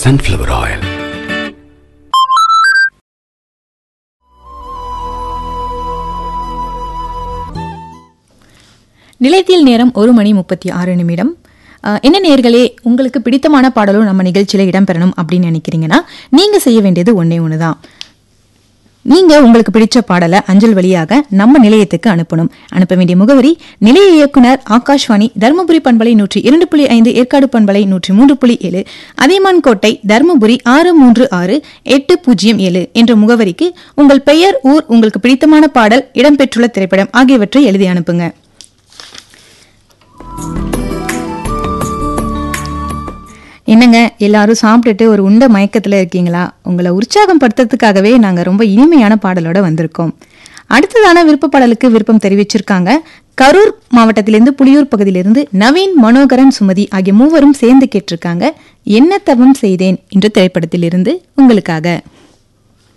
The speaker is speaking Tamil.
sunflower oil. நிலையத்தில் நேரம் ஒரு மணி முப்பத்தி ஆறு நிமிடம் அஹ், என்ன நேர்களே உங்களுக்கு பிடித்தமான பாடலும் நம்ம நிகழ்ச்சியில் இடம்பெறணும் அப்படின்னு நினைக்கிறீங்கன்னா நீங்க செய்ய வேண்டியது ஒண்ணே ஒண்ணுதான் நீங்க உங்களுக்கு பிடிச்ச பாடலை அஞ்சல் வழியாக நம்ம நிலையத்துக்கு அனுப்பணும் அனுப்ப வேண்டிய முகவரி நிலைய இயக்குனர் ஆகாஷ்வாணி தருமபுரி பண்பலை நூற்றி இரண்டு புள்ளி ஐந்து ஏற்காடு பண்பலை நூற்றி மூன்று புள்ளி ஏழு அதியமான் கோட்டை தருமபுரி ஆறு மூன்று ஆறு எட்டு பூஜ்ஜியம் ஏழு என்ற முகவரிக்கு உங்கள் பெயர் ஊர் உங்களுக்கு பிடித்தமான பாடல் இடம்பெற்றுள்ள திரைப்படம் ஆகியவற்றை எழுதி அனுப்புங்க என்னங்க எல்லாரும் சாப்பிட்டுட்டு ஒரு உண்ட மயக்கத்துல இருக்கீங்களா உங்களை உற்சாகம் படுத்துறதுக்காகவே நாங்க ரொம்ப இனிமையான பாடலோட வந்திருக்கோம் அடுத்ததான விருப்ப பாடலுக்கு விருப்பம் தெரிவிச்சிருக்காங்க கரூர் மாவட்டத்திலிருந்து புலியூர் பகுதியிலிருந்து நவீன் மனோகரன் சுமதி ஆகிய மூவரும் சேர்ந்து கேட்டிருக்காங்க என்ன தவம் செய்தேன் என்ற திரைப்படத்திலிருந்து உங்களுக்காக